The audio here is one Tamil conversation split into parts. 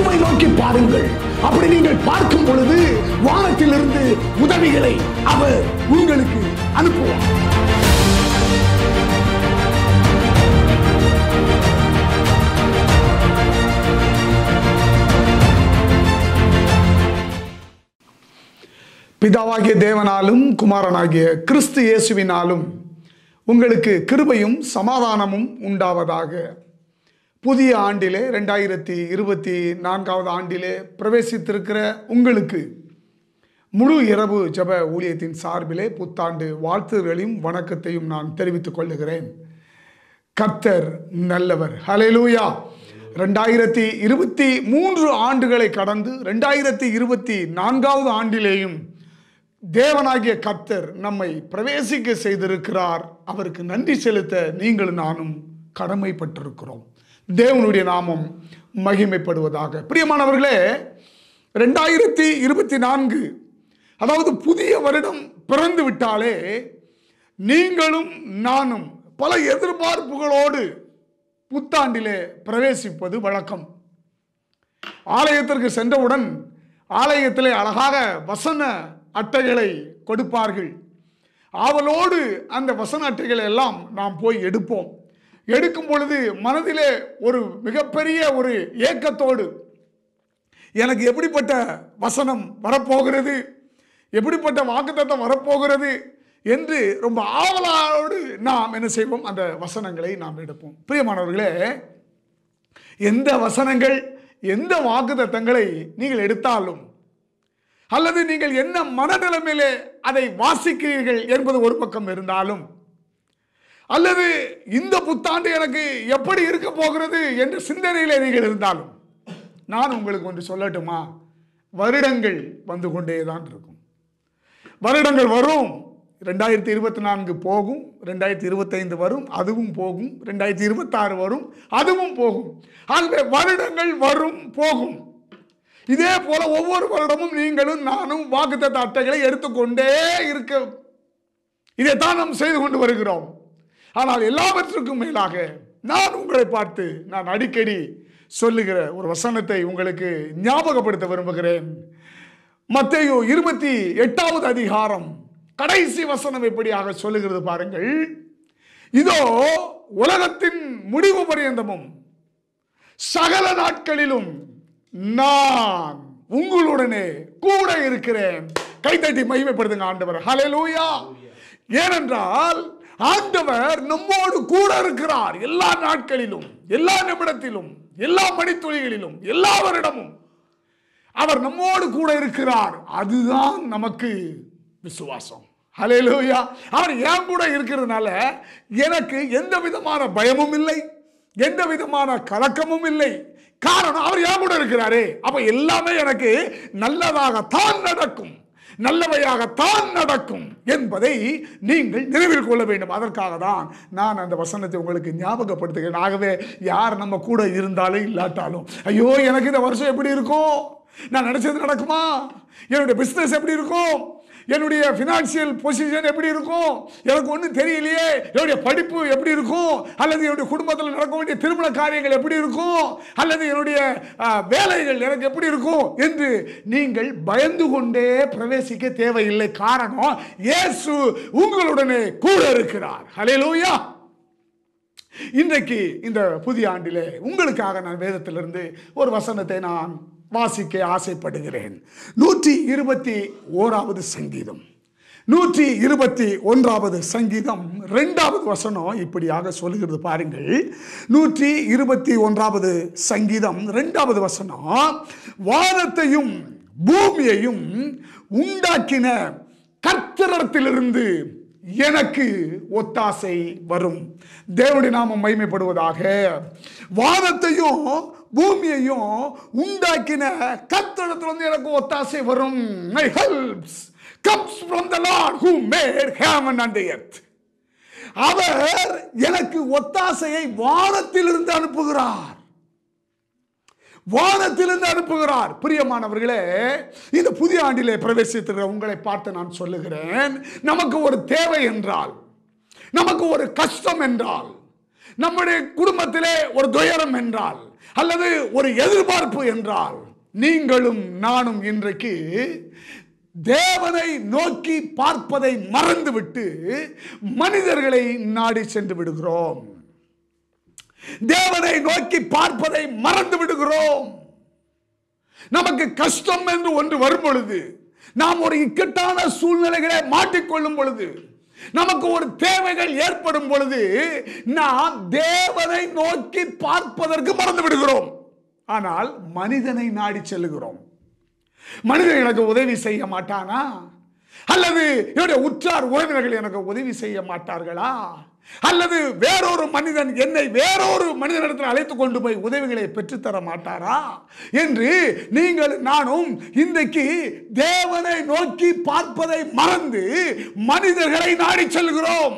இயேசுவை நோக்கி பாருங்கள் அப்படி நீங்கள் பார்க்கும் பொழுது வானத்திலிருந்து உதவிகளை அவர் உங்களுக்கு அனுப்புவார் பிதாவாகிய தேவனாலும் குமாரனாகிய கிறிஸ்து இயேசுவினாலும் உங்களுக்கு கிருபையும் சமாதானமும் உண்டாவதாக புதிய ஆண்டிலே ரெண்டாயிரத்தி இருபத்தி நான்காவது ஆண்டிலே பிரவேசித்திருக்கிற உங்களுக்கு முழு இரவு ஜப ஊழியத்தின் சார்பிலே புத்தாண்டு வாழ்த்துகளையும் வணக்கத்தையும் நான் தெரிவித்துக் கொள்ளுகிறேன் கர்த்தர் நல்லவர் ஹalleluya ரெண்டாயிரத்தி இருபத்தி மூன்று ஆண்டுகளை கடந்து ரெண்டாயிரத்தி இருபத்தி நான்காவது ஆண்டிலேயும் தேவனாகிய கர்த்தர் நம்மை பிரவேசிக்க செய்திருக்கிறார் அவருக்கு நன்றி செலுத்த நீங்களும் நானும் கடமைப்பட்டிருக்கிறோம் தேவனுடைய நாமம் மகிமைப்படுவதாக பிரியமானவர்களே ரெண்டாயிரத்தி இருபத்தி நான்கு அதாவது புதிய வருடம் பிறந்து விட்டாலே நீங்களும் நானும் பல எதிர்பார்ப்புகளோடு புத்தாண்டிலே பிரவேசிப்பது வழக்கம் ஆலயத்திற்கு சென்றவுடன் ஆலயத்திலே அழகாக வசன அட்டைகளை கொடுப்பார்கள் ஆவலோடு அந்த வசன அட்டைகளை எல்லாம் நாம் போய் எடுப்போம் எடுக்கும் பொழுது மனதிலே ஒரு மிகப்பெரிய ஒரு ஏக்கத்தோடு எனக்கு எப்படிப்பட்ட வசனம் வரப்போகிறது எப்படிப்பட்ட வாக்குத்தத்தம் வரப்போகிறது என்று ரொம்ப ஆவலோடு நாம் என்ன செய்வோம் அந்த வசனங்களை நாம் எடுப்போம் பிரியமானவர்களே எந்த வசனங்கள் எந்த வாக்குத்தத்தங்களை நீங்கள் எடுத்தாலும் அல்லது நீங்கள் என்ன மனநிலைமையிலே அதை வாசிக்கிறீர்கள் என்பது ஒரு பக்கம் இருந்தாலும் அல்லது இந்த புத்தாண்டு எனக்கு எப்படி இருக்க போகிறது என்ற சிந்தனையிலே நீங்கள் இருந்தாலும் நான் உங்களுக்கு ஒன்று சொல்லட்டுமா வருடங்கள் வந்து கொண்டே தான் இருக்கும் வருடங்கள் வரும் ரெண்டாயிரத்தி இருபத்தி நான்கு போகும் ரெண்டாயிரத்தி இருபத்தைந்து வரும் அதுவும் போகும் ரெண்டாயிரத்தி இருபத்தாறு வரும் அதுவும் போகும் ஆகவே வருடங்கள் வரும் போகும் இதே போல ஒவ்வொரு வருடமும் நீங்களும் நானும் வாக்குத்தத்த அட்டைகளை எடுத்துக்கொண்டே இருக்க இதைத்தான் நாம் செய்து கொண்டு வருகிறோம் ஆனால் எல்லாவற்றுக்கும் மேலாக நான் உங்களை பார்த்து நான் அடிக்கடி சொல்லுகிற ஒரு வசனத்தை உங்களுக்கு ஞாபகப்படுத்த விரும்புகிறேன் மத்தேயு இருபத்தி எட்டாவது அதிகாரம் கடைசி வசனம் எப்படியாக சொல்லுகிறது பாருங்கள் இதோ உலகத்தின் முடிவு பரியந்தமும் சகல நாட்களிலும் நான் உங்களுடனே கூட இருக்கிறேன் கைத்தட்டி மகிமைப்படுத்துங்க ஆண்டவர் ஹalleluya ஏனென்றால் ஆண்டவர் நம்மோடு கூட இருக்கிறார் எல்லா நாட்களிலும் எல்லா நிமிடத்திலும் எல்லா மணித்துளிகளிலும் எல்லா வருடமும் அவர் நம்மோடு கூட இருக்கிறார் அதுதான் நமக்கு விசுவாசம் ஹalleluya அவர் என் கூட இருக்கிறதுனால எனக்கு எந்த விதமான பயமும் இல்லை எந்த விதமான கலக்கமும் இல்லை காரணம் அவர் என் கூட இருக்கிறாரே அப்ப எல்லாமே எனக்கு நல்லதாகத்தான் நடக்கும் நல்லவையாகத்தான் நடக்கும் என்பதை நீங்கள் நினைவில் கொள்ள வேண்டும் அதற்காக தான் நான் அந்த வசனத்தை உங்களுக்கு ஞாபகப்படுத்துகிறேன் ஆகவே யார் நம்ம கூட இருந்தாலும் இல்லாட்டாலும் ஐயோ எனக்கு இந்த வருஷம் எப்படி இருக்கும் நான் நினைச்சது நடக்குமா என்னுடைய பிசினஸ் எப்படி இருக்கும் என்னுடைய ஃபினான்ஷியல் பொசிஷன் எப்படி இருக்கும் எனக்கு ஒன்றும் தெரியலையே என்னுடைய படிப்பு எப்படி இருக்கும் அல்லது என்னுடைய குடும்பத்தில் நடக்க வேண்டிய திருமண காரியங்கள் எப்படி இருக்கும் அல்லது என்னுடைய ஆ, வேலைகள் எனக்கு எப்படி இருக்கும் என்று நீங்கள் பயந்து கொண்டே பிரவேசிக்க தேவையில்லை காரணம் இயேசு உங்களுடனே கூட இருக்கிறார் ஹalleluya இன்றைக்கு இந்த புதிய ஆண்டிலே உங்களுக்காக நான் வேதத்திலிருந்து ஒரு வசனத்தை நான் வாசிக்க ஆசைப்படுகிறேன் நூற்றி இருபத்தி ஓராவது சங்கீதம் நூற்றி இருபத்தி ஒன்றாவது சங்கீதம் ரெண்டாவது வசனம் இப்படியாக சொல்லுகிறது பாருங்கள் நூற்றி இருபத்தி ஒன்றாவது சங்கீதம் ரெண்டாவது வசனம் வானத்தையும் பூமியையும் உண்டாக்கின கர்த்தரத்திலிருந்து எனக்கு ஒத்தாசை வரும் தேவனுடைய நாமம் மைமைப்படுவதாக வானத்தையும் பூமியையும் உண்டாக்கின கர்த்தரிடத்திலிருந்து எனக்கு ஒத்தாசை வரும் my helps comes from the Lord who made heaven and the earth அவர் எனக்கு ஒத்தாசையை வானத்திலிருந்து அனுப்புகிறார் வானத்திலிருந்து அனுப்புகிறார் பிரியமானவர்களே இந்த புதிய ஆண்டிலே பிரவேசித்திருக்கிற உங்களை பார்த்து நான் சொல்லுகிறேன் நமக்கு ஒரு தேவை என்றால் நமக்கு ஒரு கஷ்டம் என்றால் நம்முடைய குடும்பத்திலே ஒரு துயரம் என்றால் அல்லது ஒரு எதிர்பார்ப்பு என்றால் நீங்களும் நானும் இன்றைக்கு தேவனை நோக்கி பார்ப்பதை மறந்துவிட்டு மனிதர்களை நாடி சென்று விடுகிறோம் தேவனை நோக்கி பார்ப்பதை மறந்து விடுகிறோம் நமக்கு கஷ்டம் என்று ஒன்று வரும் பொழுது நாம் ஒரு இக்கட்டான சூழ்நிலைகளை மாட்டிக்கொள்ளும் பொழுது நமக்கு ஒரு தேவைகள் ஏற்படும் பொழுது நாம் தேவனை நோக்கி பார்ப்பதற்கு மறந்து விடுகிறோம் ஆனால் மனிதனை நாடி செல்லுகிறோம் மனிதன் எனக்கு உதவி செய்ய மாட்டானா அல்லது என்னுடைய உற்றார் உறவினர்கள் எனக்கு உதவி செய்ய மாட்டார்களா அல்லது வேறொரு மனிதன் என்னை வேறொரு மனிதனிடத்தில் அழைத்து கொண்டு போய் உதவிகளை பெற்றுத்தர மாட்டாரா என்று நீங்கள் நானும் இன்றைக்கு தேவனை நோக்கி பார்ப்பதை மறந்து மனிதர்களை நாடி செல்கிறோம்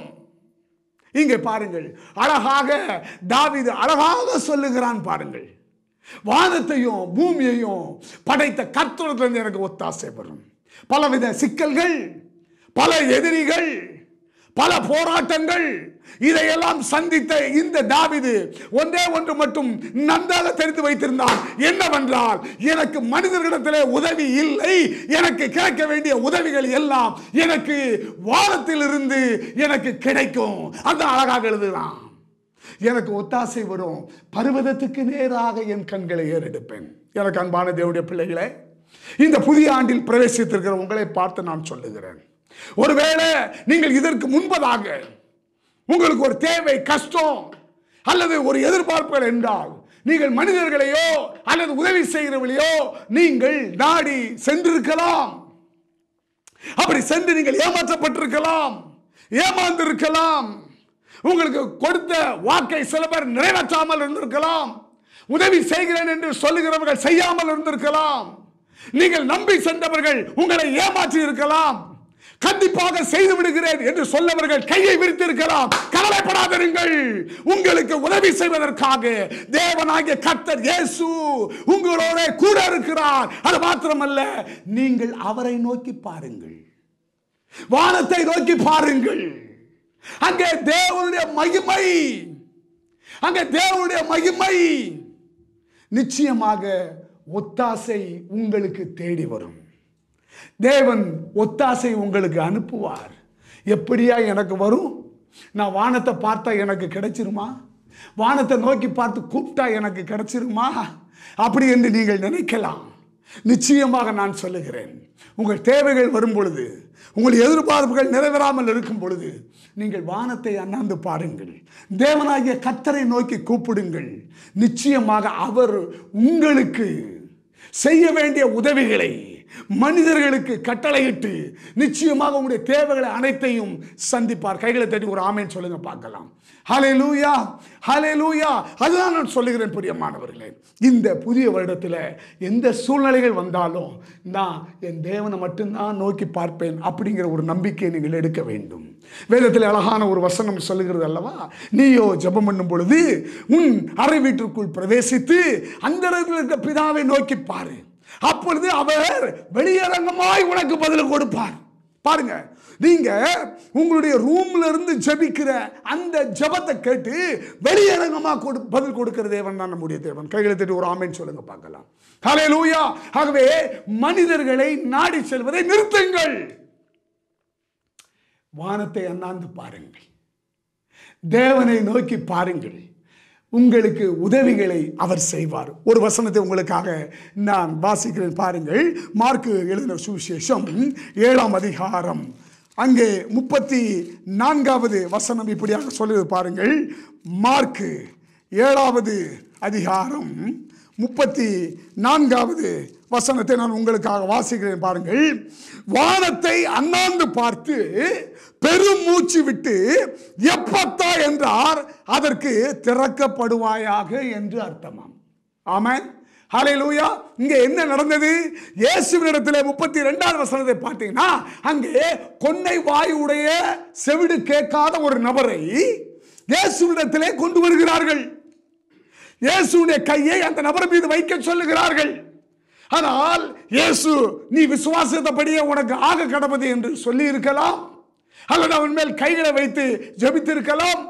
இங்கே பாருங்கள் அழகாக தாவீது அழகாக சொல்லுகிறான் பாருங்கள் வானத்தையும் பூமியையும் படைத்த கர்த்தரிடத்திலிருந்து எனக்கு ஒத்தாசை வரும் பலவித சிக்கல்கள் பல எதிரிகள் பல போராட்டங்கள் இதையெல்லாம் சந்தித்த இந்த தாவிது ஒன்றே ஒன்று மட்டும் நன்றாக தெரிந்து வைத்திருந்தான் என்னவென்றால் எனக்கு மனிதர்களிடத்திலே உதவி இல்லை எனக்கு கிடைக்க வேண்டிய உதவிகள் எல்லாம் எனக்கு வானத்திலிருந்து எனக்கு கிடைக்கும் அந்த அழகாக எழுதுதான் எனக்கு ஒத்தாசை வரும் பருவதத்துக்கு நேராக என் கண்களை ஏறெடுப்பேன் எனக்கு அன்பான தேவனுடைய பிள்ளைகளே இந்த புதிய ஆண்டில் பிரவேசித்திருக்கிற உங்களை பார்த்து நான் சொல்லுகிறேன் ஒருவேளை நீங்கள் இதற்கு முன்பதாக உங்களுக்கு ஒரு தேவை கஷ்டம் அல்லது ஒரு எதிர்பார்ப்புகள் என்றால் நீங்கள் மனிதர்களையோ அல்லது உதவி செய்கிறவர்களையோ நீங்கள் நாடி சென்றிருக்கலாம் அப்படி சென்று நீங்கள் ஏமாற்றப்பட்டிருக்கலாம் ஏமாந்திருக்கலாம் உங்களுக்கு கொடுத்த வாக்கை சில பேர் நிறைவேற்றாமல் இருந்திருக்கலாம் உதவி செய்கிறேன் என்று சொல்லுகிறவர்கள் செய்யாமல் இருந்திருக்கலாம் நீங்கள் நம்பி சென்றவர்கள் உங்களை ஏமாற்றி இருக்கலாம் கண்டிப்பாக செய்து விடுகிறேன் என்று சொல்லவர்கள் கையை விரித்திருக்கலாம் கவலைப்படாதிருங்கள் உங்களுக்கு உதவி செய்வதற்காக தேவனாகிய கர்த்தர் இயேசு உங்களோட கூட இருக்கிறார் அது மாத்திரமல்ல நீங்கள் அவரை நோக்கி பாருங்கள் வானத்தை நோக்கி பாருங்கள் அங்கே தேவனுடைய மகிமை அங்கே தேவனுடைய மகிமை நிச்சயமாக ஒத்தாசை உங்களுக்கு தேடி வரும் தேவன் ஒத்தாசை உங்களுக்கு அனுப்புவார் எப்படியா எனக்கு வரும் நான் வானத்தை பார்த்தா எனக்கு கிடைச்சிருமா வானத்தை நோக்கி பார்த்து கூப்பிட்டா எனக்கு கிடைச்சிருமா அப்படி என்று நீங்கள் நினைக்கலாம் நிச்சயமாக நான் சொல்லுகிறேன் உங்கள் தேவைகள் வரும் பொழுது உங்கள் எதிர்பார்ப்புகள் நிறைவேறாமல் இருக்கும் பொழுது நீங்கள் வானத்தை அண்ணாந்து பாருங்கள் தேவனாகிய கத்தரை நோக்கி கூப்பிடுங்கள் நிச்சயமாக அவர் உங்களுக்கு செய்ய வேண்டிய உதவிகளை மனிதர்களுக்கு கட்டளையிட்டு நிச்சயமாக உங்களுடைய தேவைகளை அனைத்தையும் சந்திப்பார் கைகளை தட்டி ஒரு ஆமேன் சொல்லுங்க பார்க்கலாம் ஹலே லூயா ஹலே லூயா அதுதான் நான் சொல்லுகிறேன் பிரியமானவர்களே இந்த புதிய வருடத்தில் எந்த சூழ்நிலைகள் வந்தாலும் நான் என் தேவனை மட்டும்தான் நோக்கி பார்ப்பேன் அப்படிங்கிற ஒரு நம்பிக்கையை நீங்கள் எடுக்க வேண்டும் வேதத்தில் அழகான ஒரு வசனம் சொல்லுகிறது அல்லவா நீயோ ஜெபம் பண்ணும் பொழுது உன் அறை வீட்டிற்குள் பிரவேசித்து அந்த இடத்தில் இருக்க பிதாவை நோக்கி பாரு அப்பொழுது அவர் வெளியரங்கமாய் உனக்கு பதில் கொடுப்பார் பாருங்க நீங்க உங்களுடைய ரூம்ல இருந்து ஜெபிக்கிற அந்த ஜெபத்தை கேட்டு வெளியரங்கமா கொடு பதில் கொடுக்கிற தேவன் தான் நம்முடைய தேவன் கைகளை தட்டி ஒரு ஆமேன்னு சொல்லுங்க பார்க்கலாம் ஹலே லூயா ஆகவே மனிதர்களை நாடி செல்வதை நிறுத்துங்கள் வானத்தை அண்ணாந்து பாருங்கள் தேவனை நோக்கி பாருங்கள் உங்களுக்கு உதவிகளை அவர் செய்வார் ஒரு வசனத்தை உங்களுக்காக நான் வாசிக்கிறேன் பாருங்கள் மார்க்கு எழுதின சுவிசேஷம் ஏழாம் அதிகாரம் அங்கே முப்பத்தி நான்காவது வசனம் இப்படியாக சொல்லுது பாருங்கள் மார்க்கு ஏழாவது அதிகாரம் முப்பத்தி நான்காவது வசனத்தை நான் உங்களுக்காக வாசிக்கிறேன் பாருங்கள் வானத்தை அண்ணாந்து பார்த்து பெரும் மூச்சு விட்டு எப்பத்தா என்றார் அதற்கு திறக்கப்படுவாயாக என்று அர்த்தமாம் ஆமென் ஹalleluya இங்க என்ன நடந்தது இயேசுவினிடத்திலே முப்பத்தி ரெண்டாவது வசனத்தை பார்த்தீங்கன்னா அங்கே கொன்னை வாயுடைய செவிடு கேட்காத ஒரு நபரை இயேசுவினிடத்திலே கொண்டு வருகிறார்கள் இயேசுடைய கையை அந்த நபர் மீது வைக்க சொல்லுகிறார்கள் ஆனால் இயேசு நீ விசுவாசத்தபடியே உனக்கு ஆக கடப்பது என்று சொல்லி இருக்கலாம் அல்லது அவன் மேல் கைகளை வைத்து ஜெபித்திருக்கலாம்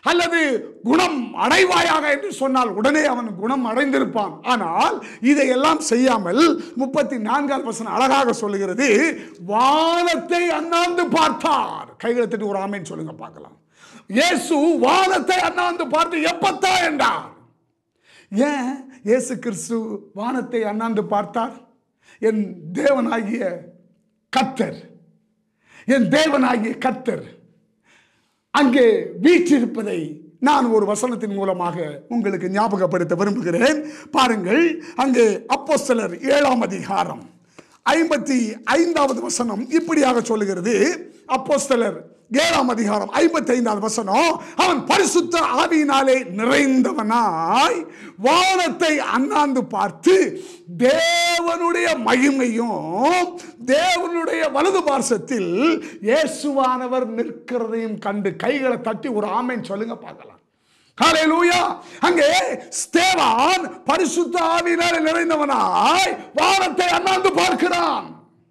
அல்லது குணம் அடைவாயாக என்று சொன்னால் உடனே அவன் குணம் அடைந்திருப்பான் ஆனால் இதையெல்லாம் செய்யாமல் முப்பத்தி நான்காவது வசனம் அழகாக சொல்லுகிறது வானத்தை அண்ணாந்து பார்த்தார் கைகளை தட்டி ஒரு ஆமைன்னு சொல்லுங்க பார்க்கலாம் இயேசு வானத்தை அண்ணாந்து பார்த்து எப்பத்தா என்றார் ஏன் இயேசு கிறிஸ்து வானத்தை அண்ணாந்து பார்த்தார் என் தேவனாகிய கத்தர் என் தேவனாகிய கத்தர் அங்கே வீற்றிருப்பதை நான் ஒரு வசனத்தின் மூலமாக உங்களுக்கு ஞாபகப்படுத்த விரும்புகிறேன் பாருங்கள் அங்கே அப்போஸ்தலர் ஏழாம் அதிகாரம் ஐம்பத்தி ஐந்தாவது வசனம் இப்படியாக சொல்லுகிறது அப்போஸ்தலர் ஏழாம் அதிகாரம் ஐம்பத்தி ஐந்தாவது வசனம் அவன் பரிசுத்த ஆவியினாலே நிறைந்தவனாய் வானத்தை அண்ணாந்து பார்த்து தேவனுடைய மகிமையும் தேவனுடைய வலது பார்சத்தில் இயேசுவானவர் நிற்கிறதையும் கண்டு கைகளை தட்டி ஒரு ஆமைன்னு சொல்லுங்க பார்க்கலாம் ஹalleluya அங்கே ஸ்தேவான் பரிசுத்த ஆவியினாலே நிறைந்தவனாய் வானத்தை அண்ணாந்து பார்க்கிறான்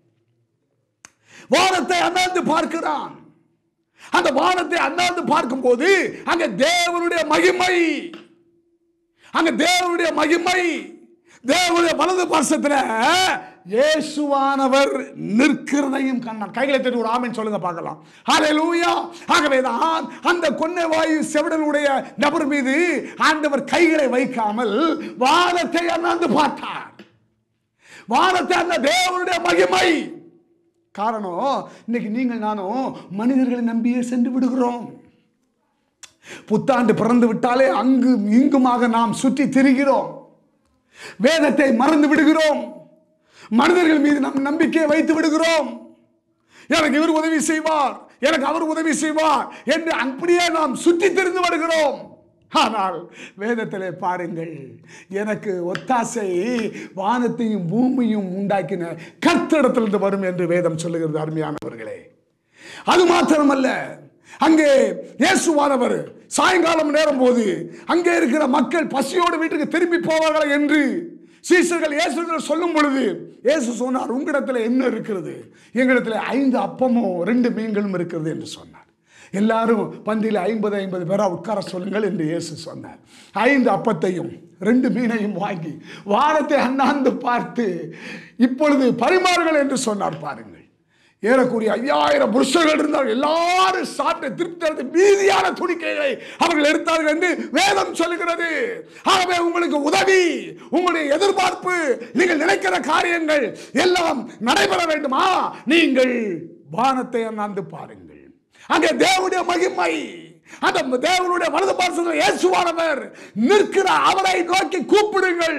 வானத்தை அண்ணாந்து பார்க்கிறான் அந்த வானத்தை அண்ணாந்து பார்க்கும்போது அங்க தேவனுடைய மகிமை அங்க தேவனுடைய மகிமை தேவனுடைய வலது பார்சத்துல இயேசுவானவர் நிற்கிறதையும் கண்ணான் கைகளை தட்டி ஒரு ஆமென் சொல்லுங்க பார்க்கலாம் ஹalleluya ஆகவேதான் அந்த கொன்னை வாயு செவிடனுடைய நபர் மீது ஆண்டவர் கைகளை வைக்காமல் வானத்தை அண்ணாந்து பார்த்தார் வானத்தை அந்த தேவனுடைய மகிமை காரணம் இன்னைக்கு நீங்கள் நானும் மனிதர்களை நம்பியே சென்று விடுகிறோம் புத்தாண்டு பிறந்து விட்டாலே அங்கு இங்குமாக நாம் சுற்றி திரிகிறோம் வேதத்தை மறந்து விடுகிறோம் மனிதர்கள் மீது நம் நம்பிக்கையை வைத்து விடுகிறோம் எனக்கு இவர் உதவி செய்வார் எனக்கு அவர் உதவி செய்வார் என்று அப்படியே நாம் சுற்றி திரிந்து வருகிறோம் ஆனால் வேதத்திலே பாருங்கள் எனக்கு ஒத்தாசை வானத்தையும் பூமியும் உண்டாக்கின கர்த்தரிடத்திலிருந்து வரும் என்று வேதம் சொல்லுகிறது அருமையானவர்களே அது மாத்திரமல்ல அங்கே இயேசுவானவர் சாயங்காலம் நேரம் போது அங்கே இருக்கிற மக்கள் பசியோடு வீட்டுக்கு திரும்பி போவார்கள் என்று சீசர்கள் இயேசு சொல்லும் பொழுது இயேசு சொன்னார் உங்களிடத்தில் என்ன இருக்கிறது எங்களிடத்தில் ஐந்து அப்பமும் ரெண்டு மீன்களும் இருக்கிறது என்று சொன்னார் எல்லாரும் பந்தியில் ஐம்பது ஐம்பது பேரா உட்கார சொல்லுங்கள் என்று இயேசு சொன்னார் ஐந்து அப்பத்தையும் ரெண்டு மீனையும் வாங்கி வானத்தை அண்ணாந்து பார்த்து இப்பொழுது பரிமாறுகள் என்று சொன்னார் பாருங்கள் ஏறக்கூடிய ஐயாயிரம் புருஷர்கள் இருந்தால் எல்லாரும் சாப்பிட்டு திருப்தி அடைந்து மீதியான துணிக்கைகளை அவர்கள் எடுத்தார்கள் என்று வேதம் சொல்லுகிறது ஆகவே உங்களுக்கு உதவி உங்களுடைய எதிர்பார்ப்பு நீங்கள் நினைக்கிற காரியங்கள் எல்லாம் நடைபெற வேண்டுமா நீங்கள் வானத்தை அண்ணாந்து பாருங்கள் அங்கே தேவனுடைய மகிமை அந்த தேவனுடைய வலது பார்சல் இயேசுவானவர் நிற்கிற அவரை நோக்கி கூப்பிடுங்கள்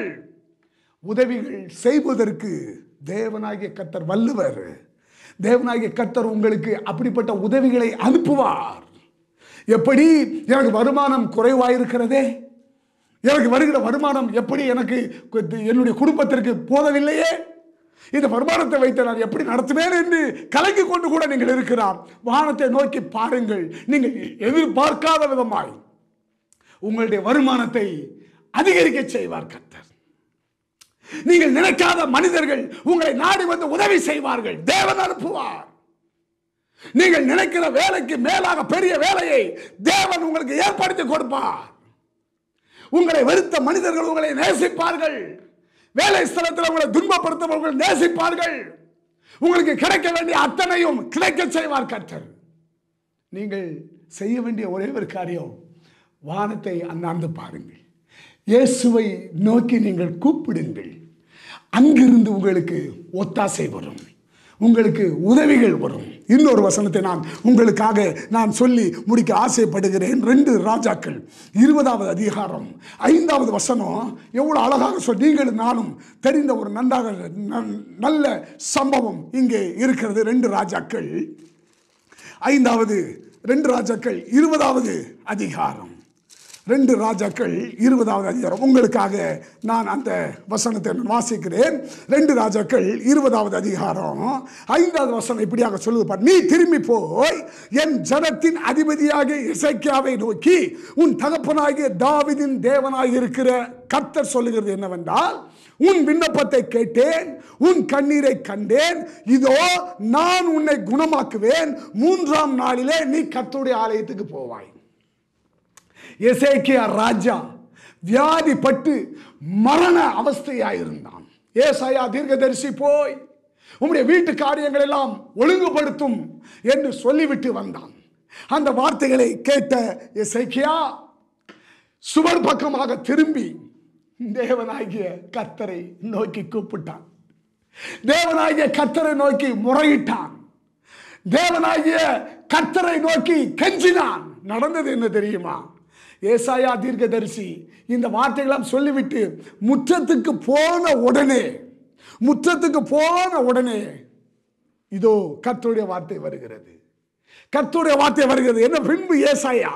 உதவிகள் செய்வதற்கு தேவனாகிய கத்தர் வல்லுவர் தேவனாகிய கத்தர் உங்களுக்கு அப்படிப்பட்ட உதவிகளை அனுப்புவார் எப்படி எனக்கு வருமானம் குறைவாயிருக்கிறதே எனக்கு வருகிற வருமானம் எப்படி எனக்கு என்னுடைய குடும்பத்திற்கு போதவில்லையே இந்த வருமானத்தை வைத்து நான் எப்படி நடத்துவேன் என்று கலங்கி கொண்டு கூட நீங்கள் இருக்கிறார் வானத்தை நோக்கி பாருங்கள் நீங்கள் எதிர்பார்க்காத விதமாய் உங்களுடைய வருமானத்தை அதிகரிக்க செய்வார் கர்த்தர் நீங்கள் நினைக்காத மனிதர்கள் உங்களை நாடி வந்து உதவி செய்வார்கள் தேவன் அனுப்புவார் நீங்கள் நினைக்கிற வேலைக்கு மேலாக பெரிய வேலையை தேவன் உங்களுக்கு ஏற்படுத்தி கொடுப்பார் உங்களை வெறுத்த மனிதர்கள் உங்களை நேசிப்பார்கள் வேலை ஸ்தலத்தில் உங்களை துன்பப்படுத்தவர்கள் நேசிப்பார்கள் உங்களுக்கு கிடைக்க வேண்டிய அத்தனையும் கிடைக்க செய்வார் கர்த்தர் நீங்கள் செய்ய வேண்டிய ஒரே ஒரு காரியம் வானத்தை அண்ணாந்து பாருங்கள் இயேசுவை நோக்கி நீங்கள் கூப்பிடுங்கள் அங்கிருந்து உங்களுக்கு ஒத்தாசை வரும் உங்களுக்கு உதவிகள் வரும் இன்னொரு வசனத்தை நான் உங்களுக்காக நான் சொல்லி முடிக்க ஆசைப்படுகிறேன் ரெண்டு ராஜாக்கள் இருபதாவது அதிகாரம் ஐந்தாவது வசனம் எவ்வளோ அழகாக சொல் நீங்கள் நானும் தெரிந்த ஒரு நன்றாக ந- நல்ல சம்பவம் இங்கே இருக்கிறது ரெண்டு ராஜாக்கள் ஐந்தாவது ரெண்டு ராஜாக்கள் இருபதாவது அதிகாரம் ரெண்டு ராஜாக்கள் இருபதாவது அதிகாரம் உங்களுக்காக நான் அந்த வசனத்தை நான் வாசிக்கிறேன் ரெண்டு ராஜாக்கள் இருபதாவது அதிகாரம் ஐந்தாவது வசனம் இப்படியாக சொல்லுது பார் நீ திரும்பி போய் என் ஜனத்தின் அதிபதியாக இசைக்கியாவை நோக்கி உன் தகப்பனாகிய தாவிதின் தேவனாக இருக்கிற கர்த்தர் சொல்லுகிறது என்னவென்றால் உன் விண்ணப்பத்தை கேட்டேன் உன் கண்ணீரை கண்டேன் இதோ நான் உன்னை குணமாக்குவேன் மூன்றாம் நாளிலே நீ கர்த்தருடைய ஆலயத்துக்கு போவாய் எசேக்கியா ராஜா வியாதிப்பட்டு மரண அவஸ்தையாயிருந்தான் ஏசாயா தீர்க்கதரிசி போய் உம்முடைய வீட்டு காரியங்கள் எல்லாம் ஒழுங்குபடுத்தும் என்று சொல்லிவிட்டு வந்தான் அந்த வார்த்தைகளை கேட்ட எசேக்கியா சுவர் பக்கமாக திரும்பி தேவனாகிய கர்த்தரை நோக்கி கூப்பிட்டான் தேவனாகிய கர்த்தரை நோக்கி முறையிட்டான் தேவனாகிய கர்த்தரை நோக்கி கெஞ்சினான் நடந்தது என்ன தெரியுமா ஏசாயா தீர்க்கதரிசி இந்த வார்த்தைகளாம் சொல்லிவிட்டு முற்றத்துக்கு போன உடனே முற்றத்துக்கு போன உடனே இதோ கர்த்தருடைய வார்த்தை வருகிறது கர்த்தருடைய வார்த்தை வருகிறது என்ன பின்பு ஏசாயா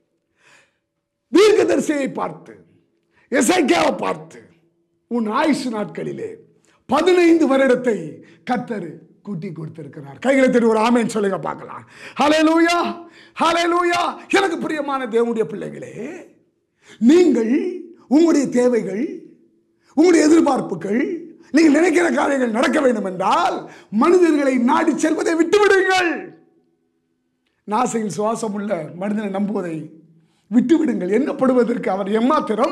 தீர்க்கதரிசியை பார்த்து எசைக்கியாவை பார்த்து உன் ஆயுசு நாட்களிலே பதினைந்து வருடத்தை கர்த்தர் கூட்டி கொடுத்திருக்கிறார் கைகளை தட்டி ஒரு ஆமேன் சொல்லுங்க பார்க்கலாம் ஹலே லூயா ஹலே லூயா எனக்கு பிரியமான தேவனுடைய பிள்ளைகளே நீங்கள் உங்களுடைய தேவைகள் உங்களுடைய எதிர்பார்ப்புகள் நீங்கள் நினைக்கிற காரியங்கள் நடக்க வேண்டும் என்றால் மனிதர்களை நாடி செல்வதை விட்டுவிடுங்கள் நாசையில் சுவாசம் உள்ள மனிதனை நம்புவதை விட்டுவிடுங்கள் எண்ணப்படுவதற்கு அவர் எம்மாத்திரம்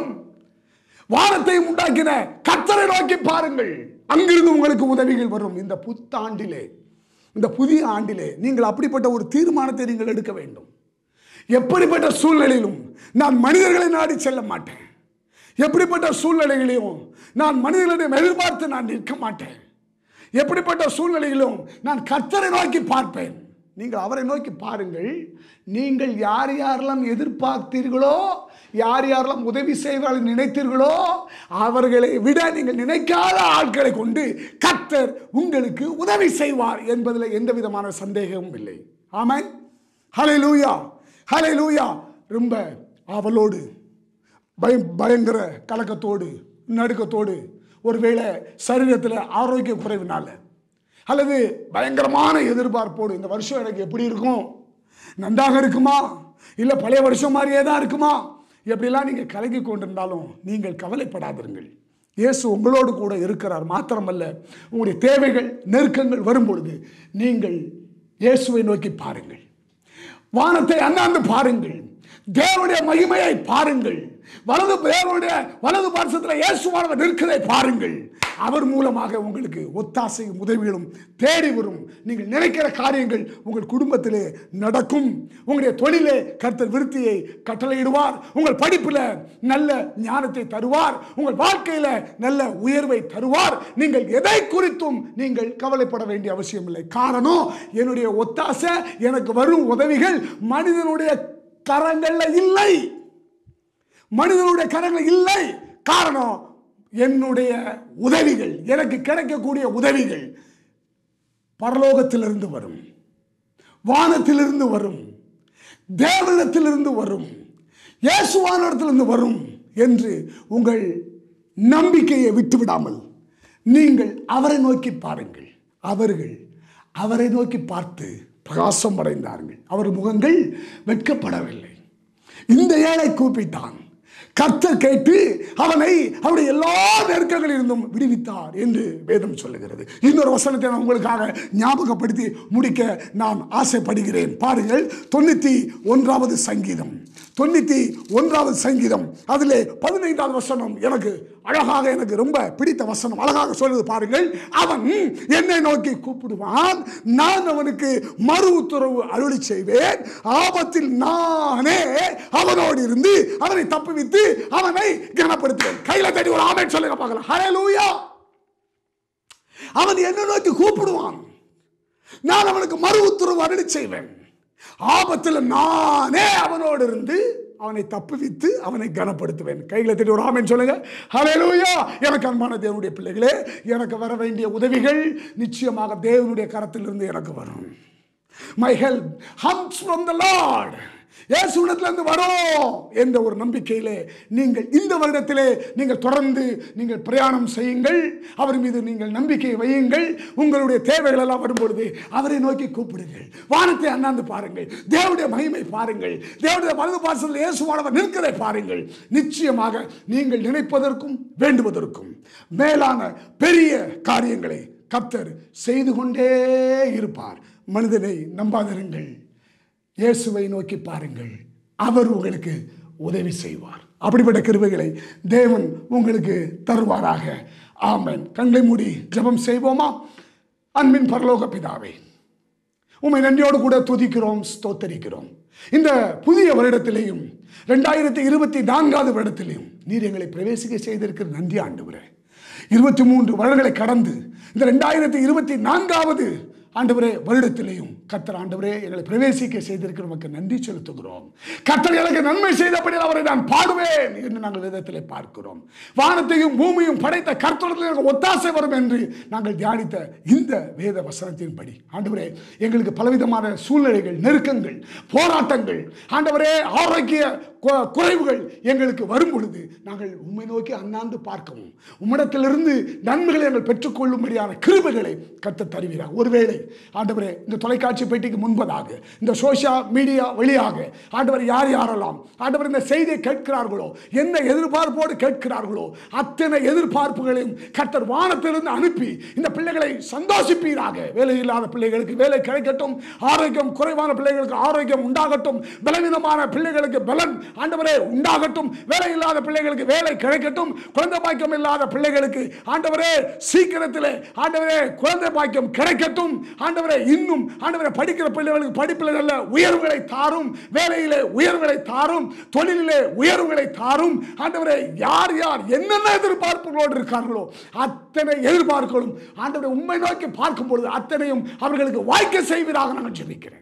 வானத்தை உண்டாக்கின கத்தரை நோக்கி பாருங்கள் அங்கிருந்து உங்களுக்கு உதவிகள் வரும் இந்த புத்தாண்டிலே இந்த புதிய ஆண்டிலே நீங்கள் அப்படிப்பட்ட ஒரு தீர்மானத்தை நீங்கள் எடுக்க வேண்டும் எப்படிப்பட்ட சூழ்நிலையிலும் நான் மனிதர்களை நாடி செல்ல மாட்டேன் எப்படிப்பட்ட சூழ்நிலைகளையும் நான் மனிதர்களிடம் எதிர்பார்த்து நான் நிற்க மாட்டேன் எப்படிப்பட்ட சூழ்நிலையிலும் நான் கர்த்தரை நோக்கி பார்ப்பேன் நீங்கள் அவரை நோக்கி பாருங்கள் நீங்கள் யார் யாரெல்லாம் எதிர்பார்த்தீர்களோ யார் யாரெல்லாம் உதவி செய்வார்கள் நினைத்தீர்களோ அவர்களை விட நீங்கள் நினைக்காத ஆட்களை கொண்டு கர்த்தர் உங்களுக்கு உதவி செய்வார் என்பதில் எந்த விதமான சந்தேகமும் இல்லை ஆமாம் ஹலே லூயா ஹலே லூயா ரொம்ப ஆவலோடு பயம் பயங்கர கலக்கத்தோடு நடுக்கத்தோடு ஒருவேளை சரீரத்தில் ஆரோக்கிய குறைவினால அல்லது பயங்கரமான எதிர்பார்ப்போடு இந்த வருஷம் எனக்கு எப்படி இருக்கும் நன்றாக இருக்குமா இல்லை பழைய வருஷம் மாதிரியே தான் இருக்குமா எப்படிலாம் நீங்கள் கலங்கி கொண்டிருந்தாலும் நீங்கள் கவலைப்படாதிருங்கள் இயேசு உங்களோடு கூட இருக்கிறார் மாத்திரமல்ல உங்களுடைய தேவைகள் நெருக்கங்கள் வரும்பொழுது நீங்கள் இயேசுவை நோக்கி பாருங்கள் வானத்தை அண்ணாந்து பாருங்கள் தேவனுடைய மகிமையை பாருங்கள் வலது தேவனுடைய வலது பார்சத்தில் இயேசுவானவர் நிற்கிறதை பாருங்கள் அவர் மூலமாக உங்களுக்கு ஒத்தாசையும் உதவிகளும் தேடி வரும் நீங்கள் நினைக்கிற காரியங்கள் உங்கள் குடும்பத்திலே நடக்கும் உங்களுடைய தொழிலே கர்த்தர் விருத்தியை கட்டளையிடுவார் உங்கள் படிப்பில் நல்ல ஞானத்தை தருவார் உங்கள் வாழ்க்கையில நல்ல உயர்வை தருவார் நீங்கள் எதை குறித்தும் நீங்கள் கவலைப்பட வேண்டிய அவசியம் இல்லை காரணம் என்னுடைய ஒத்தாசை எனக்கு வரும் உதவிகள் மனிதனுடைய கரங்கள்ல இல்லை மனிதனுடைய கரங்கள் இல்லை காரணம் என்னுடைய உதவிகள் எனக்கு கிடைக்கக்கூடிய உதவிகள் பரலோகத்திலிருந்து வரும் வானத்திலிருந்து வரும் தேவனிடத்திலிருந்து வரும் இயேசுவானிடத்திலிருந்து வரும் என்று உங்கள் நம்பிக்கையை விட்டுவிடாமல் நீங்கள் அவரை நோக்கி பாருங்கள் அவர்கள் அவரை நோக்கி பார்த்து பிரகாசம் அடைந்தார்கள் அவர் முகங்கள் வெட்கப்படவில்லை இந்த ஏழை கூப்பிட்டான் கர்த்தர் கேட்டு அவனை அவருடைய எல்லா நெருக்கங்களில் இருந்தும் விடுவித்தார் என்று வேதம் சொல்லுகிறது இன்னொரு வசனத்தை நான் உங்களுக்காக ஞாபகப்படுத்தி முடிக்க நான் ஆசைப்படுகிறேன் பாருங்கள் தொண்ணூத்தி ஒன்றாவது சங்கீதம் தொண்ணூத்தி ஒன்றாவது சங்கீதம் அதிலே பதினைந்தாவது வசனம் எனக்கு அழகாக எனக்கு ரொம்ப பிடித்த வசனம் அழகாக சொல்லுது பாருங்கள் அவன் என்னை நோக்கி கூப்பிடுவான் நான் அவனுக்கு மறு உத்தரவு அருளி செய்வேன் ஆபத்தில் நானே அவனோடு இருந்து அவனை தப்புவித்து அவனை கனப்படுத்துவேன் கையில தட்டி ஒரு ஆமை சொல்லுங்க பார்க்கலாம் ஹalleluya அவன் என்ன நோக்கி கூப்பிடுவான் நான் அவனுக்கு மறு உத்தரவு அருளி செய்வேன் ஆபத்தில் நானே அவனோடு இருந்து அவனை தப்புவித்து அவனை கனப்படுத்துவேன் கைகளை தட்டி ஒரு ஆமென் சொல்லுங்க ஹalleluya எனக்கு அன்பான தேவனுடைய பிள்ளைகளே எனக்கு வர வேண்டிய உதவிகள் நிச்சயமாக தேவனுடைய கரத்திலிருந்து எனக்கு வரும் my help comes from the lord இயேசுவிடத்திலிருந்து வரும் என்ற ஒரு நம்பிக்கையிலே நீங்கள் இந்த வருடத்திலே நீங்கள் தொடர்ந்து நீங்கள் பிரயாணம் செய்யுங்கள் அவர் மீது நீங்கள் நம்பிக்கை வையுங்கள் உங்களுடைய தேவைகள் எல்லாம் வரும்பொழுது அவரை நோக்கி கூப்பிடுங்கள் வானத்தை அண்ணாந்து பாருங்கள் தேவனுடைய மகிமை பாருங்கள் தேவனுடைய வலது பாசத்தில் இயேசுவானவர் நிற்கிறதை பாருங்கள் நிச்சயமாக நீங்கள் நினைப்பதற்கும் வேண்டுவதற்கும் மேலான பெரிய காரியங்களை கர்த்தர் செய்து கொண்டே இருப்பார் மனிதனை நம்பாதிருங்கள் இயேசுவை நோக்கி பாருங்கள் அவர் உங்களுக்கு உதவி செய்வார் அப்படிப்பட்ட கிருபைகளை தேவன் உங்களுக்கு தருவாராக ஆமென் கண்களை மூடி ஜெபம் செய்வோமா அன்பின் பரலோக பிதாவே உம்மை நன்றியோடு கூட துதிக்கிறோம் ஸ்தோத்தரிக்கிறோம் இந்த புதிய வருடத்திலேயும் ரெண்டாயிரத்தி இருபத்தி நான்காவது வருடத்திலேயும் நீர் எங்களை பிரவேசிக்க செய்திருக்கிற நன்றி ஆண்டவரே இருபத்தி மூன்று வருடங்களை கடந்து இந்த ரெண்டாயிரத்தி இருபத்தி நான்காவது ஆண்டவரே வருடத்திலேயும் கத்தர் ஆண்டவரே எங்களை பிரவேசிக்க செய்திருக்கிற நமக்கு நன்றி செலுத்துகிறோம் கத்தர் எனக்கு நன்மை செய்தபடி அவரை நான் பாடுவேன் என்று நாங்கள் விதத்திலே பார்க்கிறோம் வானத்தையும் பூமியும் படைத்த கர்த்தரத்தில் எனக்கு ஒத்தாசை வரும் என்று நாங்கள் தியானித்த இந்த வேத வசனத்தின்படி ஆண்டவரே எங்களுக்கு பலவிதமான சூழ்நிலைகள் நெருக்கங்கள் போராட்டங்கள் ஆண்டவரே ஆரோக்கிய கு- குறைவுகள் எங்களுக்கு வரும் பொழுது நாங்கள் உண்மை நோக்கி அண்ணாந்து பார்க்கவும் உம்மிடத்திலிருந்து நன்மைகளை நாங்கள் பெற்றுக்கொள்ளும்படியான கிருபைகளை கத்த தருவீராக ஒருவேளை ஆண்டவரே இந்த தொலைக்காட்சி பெட்டிக்கு முன்பதாக இந்த சோஷியல் மீடியா வழியாக ஆண்டவர் யார் யாரெல்லாம் ஆண்டவர் இந்த செய்தியை கேட்கிறார்களோ என்ன எதிர்பார்ப்போடு கேட்கிறார்களோ அத்தனை எதிர்பார்ப்புகளையும் கர்த்தர் வானத்திலிருந்து அனுப்பி இந்த பிள்ளைகளை சந்தோஷிப்பீராக வேலை இல்லாத பிள்ளைகளுக்கு வேலை கிடைக்கட்டும் ஆரோக்கியம் குறைவான பிள்ளைகளுக்கு ஆரோக்கியம் உண்டாகட்டும் பலவீனமான பிள்ளைகளுக்கு பலன் ஆண்டவரே உண்டாகட்டும் வேலை இல்லாத பிள்ளைகளுக்கு வேலை கிடைக்கட்டும் குழந்தை பாக்கியம் இல்லாத பிள்ளைகளுக்கு ஆண்டவரே சீக்கிரத்திலே ஆண்டவரே குழந்தை பாக்கியம் கிடைக்கட்டும் ஆண்டவரே இன்னும் ஆண்டவரே படிக்கிற பிள்ளைகளுக்கு படிப்பில் நல்ல உயர்வுகளை தாரும் வேலையிலே உயர்வுகளை தாரும் தொழிலிலே உயர்வுகளை தாரும் ஆண்டவரே யார் யார் என்னென்ன எதிர்பார்ப்புகளோடு இருக்கார்களோ அத்தனை எதிர்பார்ப்புகளும் ஆண்டவரை உண்மை நோக்கி பார்க்கும் பொழுது அத்தனையும் அவர்களுக்கு வாய்க்க செய்வதாக நான் ஜெபிக்கிறேன்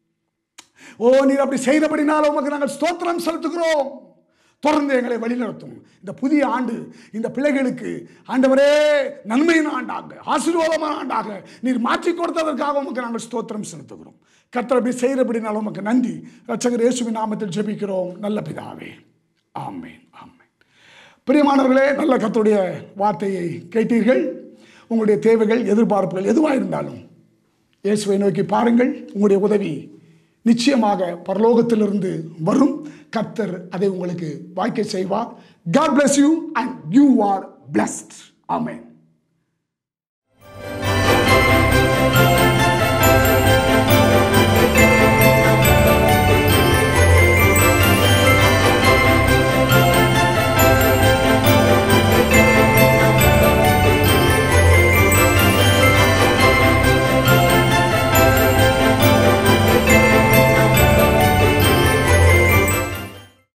ஓ நீர் அப்படி செய்தபடினால உமக்கு நாங்கள் ஸ்தோத்திரம் செலுத்துகிறோம் தொடர்ந்து எங்களை வழிநடத்தும் இந்த புதிய ஆண்டு இந்த பிள்ளைகளுக்கு ஆண்டவரே நன்மையின் ஆண்டாக ஆசீர்வாதமான ஆண்டாக நீர் மாற்றி கொடுத்ததற்காக உமக்கு நாங்கள் ஸ்தோத்திரம் செலுத்துகிறோம் கர்த்தர் அப்படி செய்கிறபடினால உமக்கு நன்றி ரட்சகர் இயேசுவின் நாமத்தில் ஜெபிக்கிறோம் நல்ல பிதாவே ஆமென் ஆமென் பிரியமானவர்களே நல்ல கர்த்தருடைய வார்த்தையை கேட்டீர்கள் உங்களுடைய தேவைகள் எதிர்பார்ப்புகள் எதுவாக இருந்தாலும் இயேசுவை நோக்கி பாருங்கள் உங்களுடைய உதவி நிச்சயமாக பரலோகத்திலிருந்து வரும் கர்த்தர் அதை உங்களுக்கு வாய்க்க செய்வார் God bless you and you are blessed amen